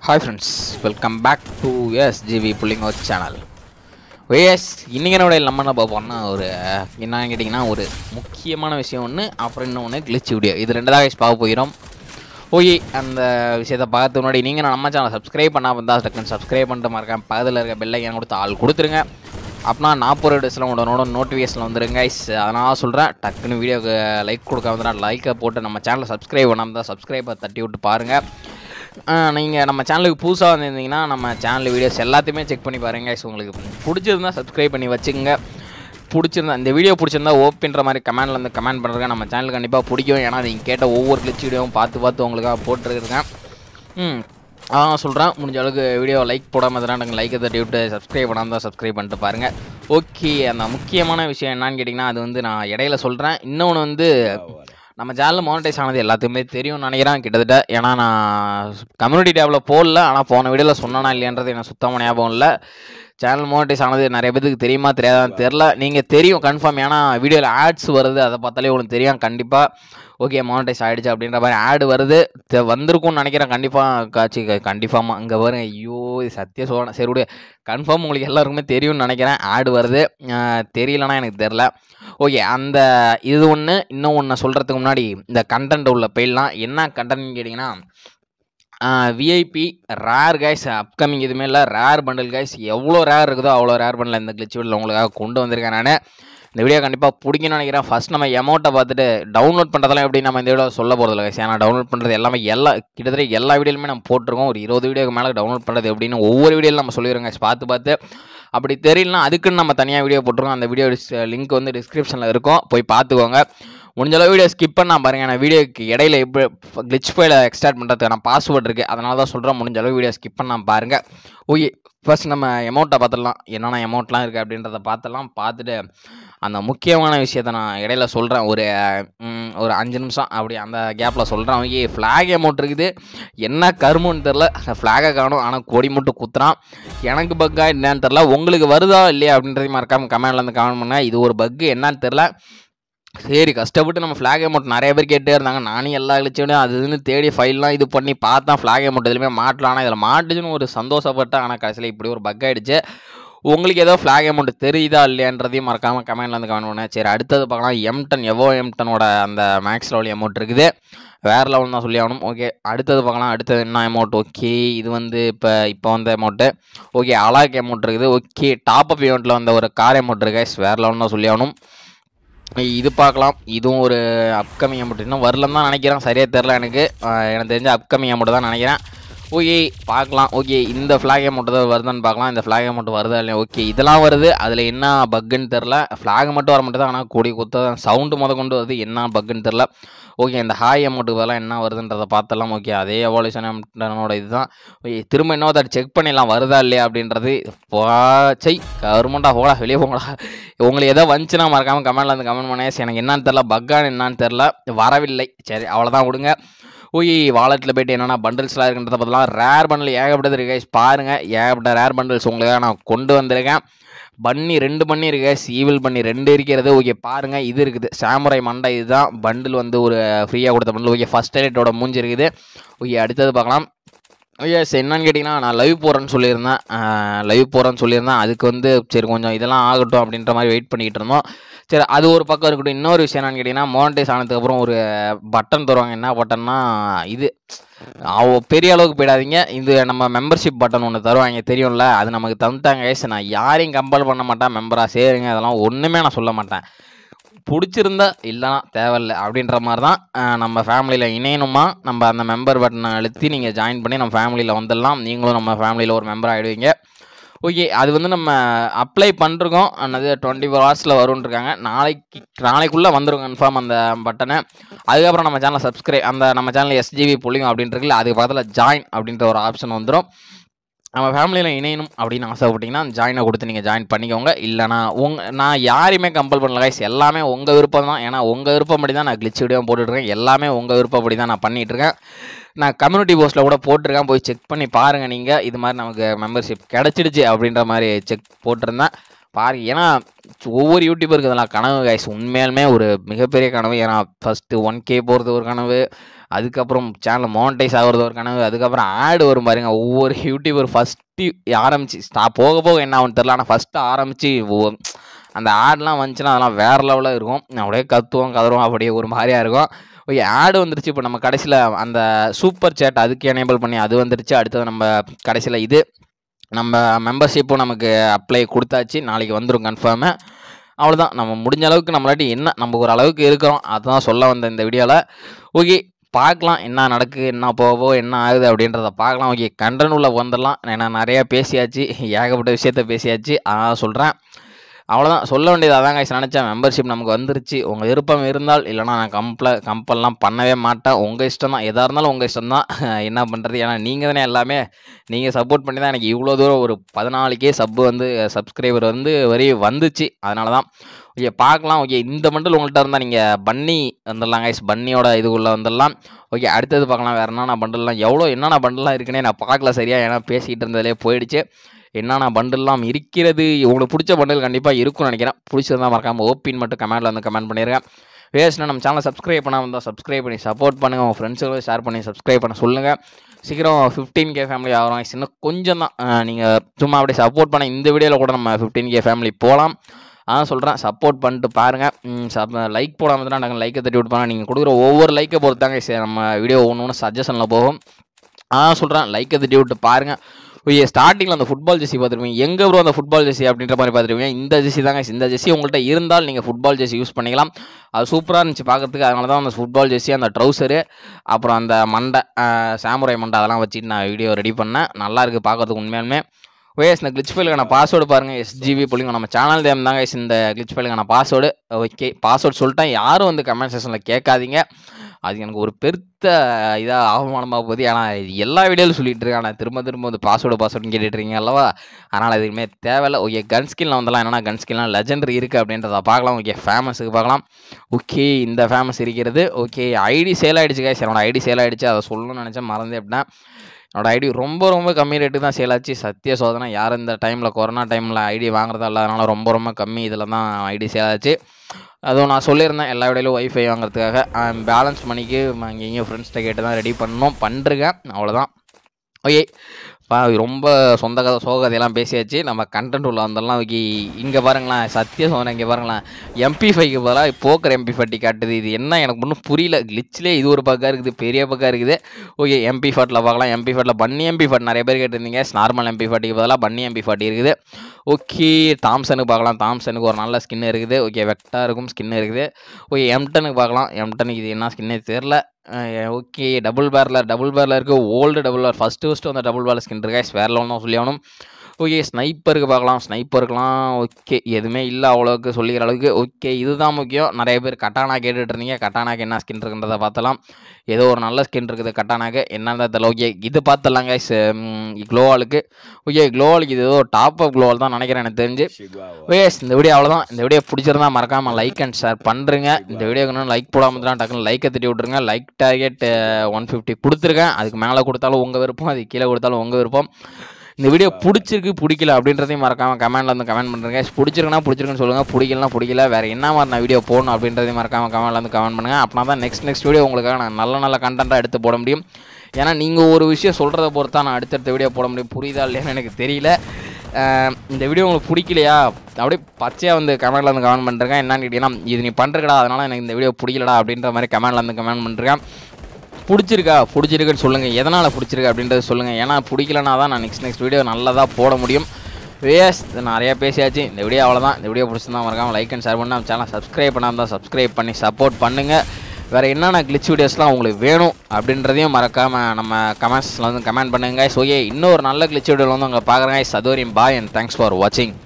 Hi friends welcome back to S GV புள்ளிங்கோ channel ஓஎஸ் இன்றைக்கி என்னோட நம்ம என்ன பார்ப்போம்னா ஒரு என்னன்னு கேட்டிங்கன்னா ஒரு முக்கியமான விஷயம் ஒன்று அப்புறம் இன்னொன்று கிளிச் வீடியோ இது ரெண்டு தான் guys பார்க்க போகிறோம் ஓய் அந்த விஷயத்தை பார்த்து முன்னாடி நீங்கள் நம்ம சேனலை சப்ஸ்கிரைப் பண்ணாமல் இருந்தால் டக்குன்னு சப்ஸ்கிரைப் பண்ணிட்டு மறக்காம பக்கத்தில் இருக்க பெல்லை என் கொடுத்து ஆள் கொடுத்துருங்க அப்படின்னா நாற்பது டேஸில் உடனோட நோட்டிஃபிகேஷன் வந்துருங்க guys அதனால் சொல்கிறேன் டக்குன்னு வீடியோக்கு லைக் கொடுக்காம இருந்தால் லைக்கை போட்டு நம்ம சேனலை சப்ஸ்கிரைப் பண்ணாமல் தான் சப்ஸ்கிரைபை தட்டி விட்டு பாருங்கள் நீங்கள் நம்ம சேனலுக்கு புதுசாக வந்திருந்தீங்கன்னா நம்ம சேனல் வீடியோஸ் எல்லாத்தையுமே செக் பண்ணி பாருங்க guys. உங்களுக்கு பிடிச்சிருந்தா சப்ஸ்கிரைப் பண்ணி வச்சுக்கோங்க பிடிச்சிருந்தா இந்த வீடியோ பிடிச்சிருந்தா ஓப்பின்ற மாதிரி கமெண்ட்ல வந்து கமெண்ட் பண்ணுறேன் நம்ம சேனல் கண்டிப்பாக பிடிக்கும் ஏன்னா நீங்கள் கேட்ட ஒவ்வொரு கிளிச் வீடியோவும் பார்த்து பார்த்து உங்களுக்காக போட்டுருக்கேன் ம் அதான் சொல்கிறேன் முடிஞ்ச அளவுக்கு வீடியோ லைக் போடாமல் இருந்தால் லைக்கை தட்டி விட்டு சப்ஸ்கிரைப் பண்ணாமல் தான் சப்ஸ்கிரைப் பண்ணிட்டு பாருங்கள் ஓகே அந்த முக்கியமான விஷயம் என்னன்னு கேட்டிங்கன்னா அது வந்து நான் இடையில சொல்கிறேன் இன்னொன்று வந்து நம்ம சேனல் மானிட்டைஸ் ஆனது எல்லாத்துக்குமே தெரியும்னு நினைக்கிறேன் கிட்டத்தட்ட ஏன்னா நான் கம்யூனிட்டி டேபில் போடல ஆனால் போன வீடியோவில் சொன்னானா இல்லையன்றது எனக்கு சுத்தமாக ஞாபகம் இல்லை சேனல் மோனிட்டைஸ் ஆனது நிறைய பேருக்கு தெரியுமா தெரியாதான்னு தெரில நீங்கள் தெரியும் கன்ஃபார்ம் ஏன்னா வீடியோவில் ஆட்ஸ் வருது அதை பார்த்தாலே உங்களுக்கு தெரியும் கண்டிப்பாக ஓகே மானிட்டைஸ் ஆகிடுச்சு அப்படின்ற மாதிரி ஆடு வருது தெ- வந்திருக்கும்னு நினைக்கிறேன் கண்டிப்பாக காட்சி கண்டிப்பாக அங்கே வரும் ஐயோ இது சத்திய சோழ சரி விடு கன்ஃபார்ம் உங்களுக்கு எல்லாருக்குமே தெரியும்னு நினைக்கிறேன் ஆடு வருது அஹ் தெரியலனா எனக்கு தெரில ஓகே அந்த இது ஒன்று இன்னும் ஒன்று சொல்கிறதுக்கு முன்னாடி இந்த கண்டென்ட் உள்ள போயிடலாம் என்ன கண்டென்ட்னு கேட்டிங்கன்னா விஐபி ரேர் கைஸ் அப்கமிங் எதுவுமே இல்லை ரேர் பண்டில் கைஸ் எவ்வளோ ரேர் இருக்குதோ அவ்வளோ ரேர் பண்டில் இந்த கிளிச் வீடில் உங்களுக்காக கொண்டு வந்திருக்கேன் நான் இந்த வீடியோ கண்டிப்பாக பிடிக்கும்னு நினைக்கிறேன் ஃபஸ்ட் நம்ம எமௌண்ட்டை பார்த்துட்டு டவுன்லோட் பண்ணுறதெல்லாம் எப்படி நம்ம இந்த வீடியோ சொல்ல போகிறதில்ல கைஸ் ஏன்னா டவுன்லோட் பண்ணுறது எல்லாமே எல்லா கிட்டத்தட்ட எல்லா வீடியோலுமே நம்ம போட்டிருக்கோம் ஒரு இருபது வீடியோக்கு மேலே டவுன்லோட் பண்ணுறது எப்படின்னு ஒவ்வொரு வீடியோவில் நம்ம சொல்லிடுறோம் guys பார்த்து பார்த்து அப்படி தெரியலனா அதுக்குன்னு நம்ம தனியாக வீடியோ போட்டிருக்கோம் அந்த வீடியோ லிங்க் வந்து டிஸ்கிரிப்ஷனில் இருக்கும் போய் பார்த்துக்கோங்க முடிஞ்ச அளவு வீடியோ ஸ்கிப் பண்ணா பாருங்க நான் வீடியோக்கு இடையில எப்படி கிளிச் ஃபைல எக்ஸ்டார்ட் பண்ணுறதுக்கு நான் பாஸ்வேர்ட் இருக்குது அதனால தான் சொல்கிறேன் முடிஞ்ச அளவு வீடியோ ஸ்கிப் பண்ணா பாருங்க ஓகே ஃபர்ஸ்ட் நம்ம அமௌண்ட்டை பார்த்துடலாம் என்னென்ன அமௌண்ட்லாம் இருக்குது அப்படின்றத பார்த்துடலாம் பார்த்துட்டு அந்த முக்கியமான விஷயத்த நான் இடையில சொல்கிறேன் ஒரு ம், ஒரு அஞ்சு நிமிஷம் அப்படி அந்த கேப்பில் சொல்கிறேன் ஓகே ஃப்ளாக் அமௌண்ட் இருக்குது என்ன கருமன்னு தெரில ஃப்ளாகை காணும் ஆனால் கொடி மட்டும் குத்துறான் எனக்கு பக்கா என்னன்னு தெரில உங்களுக்கு வருதா இல்லையா அப்படின்றதையும் மறக்காம கமெண்ட்ல இருந்து கமெண்ட் பண்ணுங்க இது ஒரு பக்கு என்னன்னு தெரில சரி கஷ்டப்பட்டு நம்ம ஃப்ளாக் அமௌண்ட் நிறைய பேர் கேட்டே இருந்தாங்க நானும் எல்லா கிழிச்சோடையும் அது இதுன்னு தேடி ஃபைல்லாம் இது பண்ணி பார்த்தா ஃப்ளாக் அமௌண்ட் எதுலையுமே மாட்டலாம் ஆனால் இதில் மாட்டுச்சுன்னு ஒரு சந்தோஷப்பட்டேன் ஆனால் கடைசியில் இப்படி ஒரு பக் ஆயிடுச்சு உங்களுக்கு ஏதோ ஃப்ளாக் அமௌண்ட் தெரியுதா இல்லையான்றதையும் மறக்காமல் கமெண்ட்ல வந்து கமெண்ட் பண்ணேன் சரி அடுத்தது பார்க்கலாம் எம்டன் எவோ எம்டனோட அந்த மேக்ஸ் லெவல் அமௌண்ட் இருக்குது வேறு லெவல் தான் சொல்லி ஆகணும் ஓகே அடுத்தது பார்க்கலாம் அடுத்தது என்ன அமௌண்ட் ஓகே இது வந்து இப்போ இப்போ வந்த அமௌண்ட்டு ஓகே அலாக் அமௌண்ட் இருக்குது ஓகே டாப் அப் இவெண்ட்டில் வந்த ஒரு கார் அமௌண்ட் இருக்கு guys. வேறு லெவல் தான் சொல்லி ஆகணும் இது பார்க்கலாம் இதுவும் ஒரு அப்கமிங் அமௌண்ட் இன்னும் வரலன்னு தான் நினைக்கிறேன் சரியாக தெரில எனக்கு ஆஹ் எனக்கு தெரிஞ்ச அப்கமிங் அமௌண்ட் தான் நினைக்கிறேன் ஓகே பார்க்கலாம் ஓகே இந்த ஃப்ளாக் அமௌண்ட் தான் வருதான்னு பார்க்கலாம் இந்த ஃப்ளாக் அமௌண்ட் வருதா இல்லையா ஓகே இதெல்லாம் வருது அதில் என்ன பக்குன்னு தெரில ஃப்ளாக் மட்டும் வர மட்டும் தான் ஆனால் கூடி குத்த சவுண்டு முத கொண்டு வருது என்ன பக்குன்னு தெரில ஓகே இந்த ஹாய் அமௌண்ட்டுக்கு பதிலாக என்ன வருதுன்றதை பார்த்தலாம் ஓகே அதே எவால்யூஷன் அமௌண்டனோட இதுதான் ஓகே திரும்ப இன்னொரு தடவை செக் பண்ணிடலாம் வருதா இல்லையா அப்படின்றது போச்சை கவர்மெண்டா போடா வெளியே போங்கடா உங்களுக்கு எதோ வந்துச்சுன்னா மறக்காமல் கமெண்ட்ல வந்து கமெண்ட் பண்ணேன் எனக்கு என்னன்னு தெரில பக்கான்னு என்னன்னு தெரில வரவில்லை சரி அவ்வளோதான் விடுங்க ஓய் வாலெட்டில் போயிட்டு என்னென்ன பண்டில்ஸ்லாம் இருக்குன்றத பார்த்தலாம் ரேர் பண்டில் ஏகப்பட்டது இருக்கு guys. பாருங்க ஏகப்பட்ட ரேர் பண்டில்ஸ் உங்களுக்காக நான் கொண்டு வந்திருக்கேன் பண்ணி ரெண்டு பண்ணி இருக்கு ஈவில் பண்ணி ரெண்டு இருக்கிறது ஓகே பாருங்க இது இருக்குது சாமுரை மண்டை இதுதான் பண்டில் வந்து ஒரு ஃப்ரீயாக கொடுத்த பண்டில் ஓகே ஃபர்ஸ்ட் எய்டோட மூஞ்சி இருக்குது ஓகே அடுத்தது பார்க்கலாம் எஸ் என்னன்னு கேட்டிங்கன்னா நான் லைவ் போகிறேன்னு சொல்லியிருந்தேன் லைவ் போகிறேன்னு சொல்லியிருந்தேன் அதுக்கு வந்து சரி கொஞ்சம் இதெல்லாம் ஆகட்டும் அப்படின்ற மாதிரி வெயிட் பண்ணிக்கிட்டு இருந்தோம் சரி அது ஒரு பக்கம் இருக்கட்டும் இன்னொரு விஷயம் என்னன்னு கேட்டிங்கன்னா மோனடைஸ் ஆனதுக்கப்புறம் ஒரு பட்டன் தருவாங்க என்ன பட்டன்னா இது அவ பெரிய அளவுக்கு போயிடாதீங்க இது நம்ம மெம்பர்ஷிப் பட்டன் ஒன்று தருவாங்க தெரியும்ல அது நமக்கு தந்துட்டாங்க guys. நான் யாரையும் கம்பல் பண்ண மாட்டேன் மெம்பராக சேருங்க அதெல்லாம் ஒன்றுமே நான் சொல்ல மாட்டேன் பிடிச்சிருந்தா இல்லைனா தேவையில்ல அப்படின்ற மாதிரி தான் அஹ், நம்ம ஃபேமிலியில் இணையணுமா நம்ம அந்த மெம்பர் பட்டனை அழுத்தி நீங்கள் ஜாயின் பண்ணி நம்ம ஃபேமிலியில் வந்துடலாம் நீங்களும் நம்ம ஃபேமிலியில் ஒரு மெம்பர் ஆகிடுவீங்க ஓகே அது வந்து நம்ம அப்ளை பண்ணிருக்கோம் அது டுவெண்ட்டி ஃபோர் ஹவர்ஸில் வரும்னு இருக்காங்க நாளைக்கு நாளைக்குள்ளே வந்துடும் கன்ஃபார்ம் அந்த பட்டனை அதுக்கப்புறம் நம்ம சேனலை சப்ஸ்கிரைப் அந்த நம்ம சேனல் எஸ்ஜிவி புள்ளிங்க அப்படின்ட்டு இருக்குல்ல அதுக்கு பக்கத்தில் ஜாயின் அப்படின்ற ஒரு ஆப்ஷன் வந்துடும் நம்ம ஃபேமிலியில் இணையணும் அப்படின்னு ஆசைப்பட்டீங்கன்னா ஜாயினை கொடுத்து நீங்கள் ஜாயின் பண்ணிக்கோங்க இல்லைனா உங்க நான் யாரையுமே கம்பல் பண்ணல guys எல்லாமே உங்கள் விருப்பம் தான் ஏன்னா உங்கள் விருப்பப்படி தான் நான் கிளிச் வீடியோ போட்டுட்ருக்கேன் எல்லாமே உங்கள் விருப்பப்படி தான் நான் பண்ணிகிட்ருக்கேன் நான் கம்யூனிட்டி போஸ்ட்டில் கூட போட்டிருக்கேன் போய் செக் பண்ணி பாருங்கள் நீங்கள் இது மாதிரி நமக்கு மெம்பர்ஷிப் கிடச்சிடுச்சு அப்படின்ற மாதிரி செக் போட்டிருந்தேன் பாருங்க ஏன்னா ஒவ்வொரு யூடியூபருக்கு இதெல்லாம் கனவு கைஸ் உண்மையாலுமே ஒரு மிகப்பெரிய கனவு ஏன்னா ஃபஸ்ட்டு ஒன் கே போகிறது ஒரு கனவு அதுக்கப்புறம் சேனல் மோனடைஸ் ஆகிறது ஒரு கனவு அதுக்கப்புறம் ஆடு வரும் பாருங்க ஒவ்வொரு யூடியூபர் ஃபஸ்ட்டு ஆரம்பிச்சு ஸ்டா போக போக என்ன ஆகும் தெரில ஆனால் ஃபஸ்ட்டு ஆரம்பித்து அந்த ஆட்லாம் வந்துச்சுன்னா அதெல்லாம் வேறு லெவலில் இருக்கும் அப்படியே கத்துவோம் கதறுவோம் அப்படியே ஒரு மாதிரியா இருக்கும் ஓகே ஆடு வந்துருச்சு இப்போ நம்ம கடைசியில் அந்த சூப்பர் சேட் அதுக்கு எனேபிள் பண்ணி அது வந்துருச்சு அடுத்தது நம்ம கடைசியில் இது நம்ம மெம்பர்ஷிப்பும் நமக்கு அப்ளை கொடுத்தாச்சு நாளைக்கு வந்துடும் கன்ஃபார்மு அவ்வளோதான் நம்ம முடிஞ்ச அளவுக்கு நம்மளாட்டி என்ன நம்ம ஒரு அளவுக்கு இருக்கிறோம் அதுதான் சொல்ல வந்த இந்த வீடியோவில் ஓகே பார்க்கலாம் என்ன நடக்குது என்ன போவோ என்ன ஆகுது அப்படின்றத பார்க்கலாம் ஓகே கண்டன் உள்ள வந்துடலாம் ஏன்னா நிறையா பேசியாச்சு ஏகப்பட்ட விஷயத்த பேசியாச்சு அதான் சொல்கிறேன் அவ்வளோதான் சொல்ல வேண்டியது அதான் guys நினச்சேன் மெம்பர்ஷிப் நமக்கு வந்துருச்சு உங்கள் விருப்பம் இருந்தால் இல்லைனா நான் கம்பல கம்பல்லாம் பண்ணவே மாட்டேன் உங்கள் இஷ்டம் தான் எதாக இருந்தாலும் உங்கள் இஷ்டம் தான் என்ன பண்ணுறது ஏன்னா நீங்கள் தானே எல்லாமே நீங்கள் சப்போர்ட் பண்ணி தான் எனக்கு இவ்வளோ தூரம் ஒரு பதினாலுக்கே சப்பு வந்து சப்ஸ்கிரைபர் வந்து வரி வந்துச்சு அதனால தான் ஓகே பார்க்கலாம் ஓகே இந்த மண்டல் உங்கள்கிட்ட இருந்தால் நீங்கள் பன்னி வந்துடலாம் கைஸ் பன்னியோட இதுக்குள்ளே வந்துடலாம் ஓகே அடுத்தது பார்க்கலாம் வேறு என்னென்ன பண்டல்லாம் எவ்வளோ என்னென்ன பண்டல்லாம் இருக்குன்னே நான் பார்க்கல சரியா ஏன்னா பேசிக்கிட்டு இருந்ததுலேயே போயிடுச்சு என்னென்ன பண்டல்லாம் இருக்கிறது உங்களுக்கு பிடிச்ச பண்டல் கண்டிப்பாக இருக்கும்னு நினைக்கிறேன் பிடிச்சதான் மறக்காமல் ஓப்பின் மட்டும் கமெண்ட்டில் வந்து கமெண்ட் பண்ணிடுறேன் வேஸ்ட்னா நம்ம சேனலை சப்ஸ்கிரைப் பண்ணாமல் இருந்தால் சப்ஸ்கிரைப் பண்ணி சப்போர்ட் பண்ணுங்கள் உங்கள் ஃப்ரெண்ட்ஸுகளும் ஷேர் பண்ணி சப்ஸ்கிரைப் பண்ண சொல்லுங்கள் சீக்கிரம் ஃபிஃப்டீன் கே ஃபேமிலி ஆகிறோம் இன்னும் கொஞ்சம் தான் நீங்கள் சும்மா அப்படியே சப்போர்ட் பண்ண இந்த வீடியோவில் கூட நம்ம ஃபிஃப்டீன் கே ஃபேமிலி போகலாம் அதான் சொல்கிறேன் சப்போர்ட் பண்ணிட்டு பாருங்கள் சப் லைக் போடாமல் தான் நாங்கள் லைக்கை தட்டி விட்டுப்பாங்க நீங்கள் கொடுக்குற ஒவ்வொரு லைக்கை பொறுத்தாங்க சரி நம்ம வீடியோ ஒன்று ஒன்று சஜஷனில் போகும் அதான் சொல்கிறேன் லைக்கை தட்டி விட்டு பாருங்கள் ஓய்ய ஸ்டார்டிங்கில் அந்த ஃபுட்பால் ஜெர்சி பார்த்துருப்பீங்க எங்கே ப்ரோ அந்த ஃபுட்பால் ஜெர்சி அப்படின்ற மாதிரி பார்த்துருப்பீங்க இந்த ஜெர்சி தாங்க இந்த ஜெர்சி உங்கள்கிட்ட இருந்தால் நீங்கள் ஃபுட்பால் ஜெர்சி யூஸ் பண்ணிக்கலாம் அது சூப்பராக இருந்துச்சு பார்க்கறதுக்கு அதனால தான் அந்த ஃபுட்பால் ஜெர்சி அந்த ட்ரௌசரு அப்புறம் அந்த மண்டை சாமுரை மண்டை அதெல்லாம் வச்சுட்டு நான் வீடியோ ரெடி பண்ணேன் நல்லா இருக்குது பார்க்கறதுக்கு உண்மையாலுமே ஓஎஸ் இந்த கிளிச் ஃபைலுக்கான பாஸ்வேர்டு பாருங்கள் எஸ்ஜிபி புள்ளிங்க நம்ம சேனல் தேம் தாங்க இந்த கிளிச் ஃபைலுக்கான பாஸ்வேர்டு ஓகே பாஸ்வேர்டு சொல்லிட்டேன் யாரும் வந்து கமெண்ட் செக்ஷனில் கேட்காதீங்க அது எனக்கு ஒரு பெருத்த இதாக அவமானமாக போகுது ஏன்னா இது எல்லா வீடியோவில் சொல்லிட்டு இருக்கேன் ஆனால் திரும்ப திரும்ப வந்து பாஸ்வேர்டு பாஸ்வேர்டுன்னு கேட்டுட்டு இருக்கீங்க அல்லவா அதனால் எதுவுமே தேவையில்ல ஓகே கன் ஸ்கின்ல வந்தலாம் என்னன்னா கன் ஸ்கின்லாம் லெஜெண்டரி இருக்குது அப்படின்றத பார்க்கலாம் ஓகே ஃபேமஸுக்கு பார்க்கலாம் ஓகே இந்த ஃபேமஸ் இருக்கிறது ஓகே ஐடி சேல் ஆகிடுச்சு guys என்னோட ஐடி சேல் ஆகிடுச்சு அதை சொல்லணும்னு நினச்சேன் மறந்தே அப்படின்னா என்னோட ஐடி ரொம்ப ரொம்ப கம்மி ரேட்டு தான் சேல் ஆச்சு சத்திய சோதனை யார் இந்த டைமில் கொரோனா டைமில் ஐடி வாங்குறதா இல்லை அதனால் ரொம்ப ரொம்ப கம்மி இதில் தான் ஐடி சேல் ஆச்சு அதுவும் நான் சொல்லியிருந்தேன் எல்லா வீடியோலையும் ஒய்ஃபை வாங்குறதுக்காக பேலன்ஸ் மணிக்கு அங்கே இங்கேயும் ஃப்ரெண்ட்ஸ்கிட்ட கேட்டு தான் ரெடி பண்ணோம் பண்ணிருக்கேன் அவ்வளோதான் ஓகே பா ரொம்ப சொந்த கதை சோக கதையெல்லாம் பேசியாச்சு நம்ம கண்டென்ட் உள்ள வந்தெல்லாம் ஓகே இங்கே பாருங்களேன் சத்திய சோதனை இங்கே பாருங்களேன் எம்பி ஃபைவ்க்கு பதிலாக போக்கர் எம்பி ஃபார்ட்டி காட்டுது இது என்ன எனக்கு ஒன்றும் புரியல கிளிச்லேயே இது ஒரு பக்கம் இருக்குது பெரிய பக்கம் இருக்குது ஓகே எம்பி ஃபார்ட்டில் பார்க்கலாம் எம்பி ஃபார்ட்டில் பன்னி எம்பி ஃபார்ட் நிறைய பேர் கேட்டிருந்தீங்க நார்மல் எம்பி ஃபார்ட்டிக்கு பதிலாக பன்னி எம்பி ஃபார்ட்டி இருக்குது ஓகே தாம்சனுக்கு பார்க்கலாம் தாம்சனுக்கு ஒரு நல்ல ஸ்கின் இருக்குது ஓகே வெக்டாருக்கும் ஸ்கின் இருக்குது ஓகே எம்டனுக்கு பார்க்கலாம் எம்டனுக்கு இது என்ன ஸ்கின்னே தெரில ஓகே டபுள் பேரில் டபுள் பேரில் இருக்குது ஓல்டு டபுள் பேர் ஃபஸ்ட்டு ஃபஸ்ட்டு வந்த டபுள் பேர் ஸ்கின் இருக்கா வேற லெவல் தான் சொல்லி ஆகணும் ஓகே ஸ்னைப்பருக்கு பார்க்கலாம் ஸ்னைப்பருக்குலாம் ஓகே எதுவுமே இல்லை அவ்வளோக்கு சொல்லிக்கிற அளவுக்கு ஓகே இதுதான் முக்கியம் நிறைய பேர் கட்டானா கேட்டுட்டு இருந்தீங்க கட்டானாக்கு என்ன ஸ்கின் இருக்குன்றதை பார்த்தலாம் ஏதோ ஒரு நல்ல ஸ்கின் இருக்குது கட்டானாக்கு என்னன்னு தெரியல ஓகே இது பார்த்துலாங்க க்ளோவாலுக்கு ஓகே க்ளோவாலுக்கு இது ஏதோ டாப் அப் க்ளோவால் தான் நினைக்கிறேன் எனக்கு தெரிஞ்சு வேஸ் இந்த வீடியோ அவ்வளோதான் இந்த வீடியோ பிடிச்சிருந்தா மறக்காமல் லைக் அண்ட் ஷேர் பண்ணுறேங்க இந்த வீடியோக்கு இன்னும் லைக் போடாமல் தான் டக்குன்னு லைக்கை தட்டி விட்ருங்க லைக் டார்கெட் ஒன் ஃபிஃப்டி கொடுத்துருக்கேன் அதுக்கு மேலே கொடுத்தாலும் உங்கள் விருப்பம் அது கீழே கொடுத்தாலும் உங்கள் விருப்பம் இந்த வீடியோ பிடிச்சிருக்கு பிடிக்கல அப்படின்றதையும் மறக்காமல் கமெண்ட்ல வந்து கமெண்ட் பண்ணுறேங்க பிடிச்சிருக்குன்னா பிடிச்சிருக்குன்னு சொல்லுங்கள் பிடிக்கலனா பிடிக்கல வேறு என்ன மாதிரி நான் வீடியோ போடணும் அப்படின்றதையும் மறக்காமல் கமெண்ட்ல வந்து கமெண்ட் பண்ணுங்கள் அப்படின்னா தான் நெக்ஸ்ட் நெக்ஸ்ட் வீடியோ உங்களுக்காக நான் நல்ல நல்ல கண்டென்ட்டாக எடுத்து போட முடியும் ஏன்னா நீங்கள் ஒரு விஷயம் சொல்கிறத பொறுத்தா நான் அடுத்தடுத்த வீடியோ போட முடியும் புரியுதா இல்லையான்னு எனக்கு தெரியல அஹ் இந்த வீடியோ உங்களுக்கு பிடிக்கலையா அப்படியே பச்சையாக வந்து கமெண்ட்ல வந்து கமெண்ட் பண்ணுறேன் என்னன்னு கேட்டிங்கன்னா இது நீ பண்ணுறடா அதனால் எனக்கு இந்த வீடியோ பிடிக்கலடா அப்படின்ற மாதிரி கமெண்ட்ல வந்து கமெண்ட் பண்ணுறேன் பிடிச்சிருக்கா பிடிச்சிருக்குன்னு சொல்லுங்கள் எதனால் பிடிச்சிருக்கு அப்படின்றத சொல்லுங்கள் ஏன்னா பிடிக்கலனா தான் நான் நெக்ஸ்ட் நெக்ஸ்ட் வீடியோ நல்லதாக போட முடியும் வேஸ் நிறையா பேசியாச்சு இந்த வீடியோ அவ்வளோதான் இந்த வீடியோ பிடிச்சிருந்தா மறக்காமல் லைக் அண்ட் ஷேர் பண்ணி நம்ம சேனல் சப்ஸ்கிரைப் பண்ணாமல் தான் சப்ஸ்கிரைப் பண்ணி சப்போர்ட் பண்ணுங்கள் வேறு என்னென்ன கிளிச் வீடியோஸ்லாம் உங்களுக்கு வேணும் அப்படின்றதையும் மறக்காமல் நம்ம கமெண்ட்ஸில் வந்து கமெண்ட் பண்ணுங்க ஸோ இன்னொரு நல்ல கிளிச் வீடியோவில் வந்து உங்களை பார்க்குறேன் சதோரியம் பாய் அண்ட் தேங்க்ஸ் ஃபார் வாட்சிங்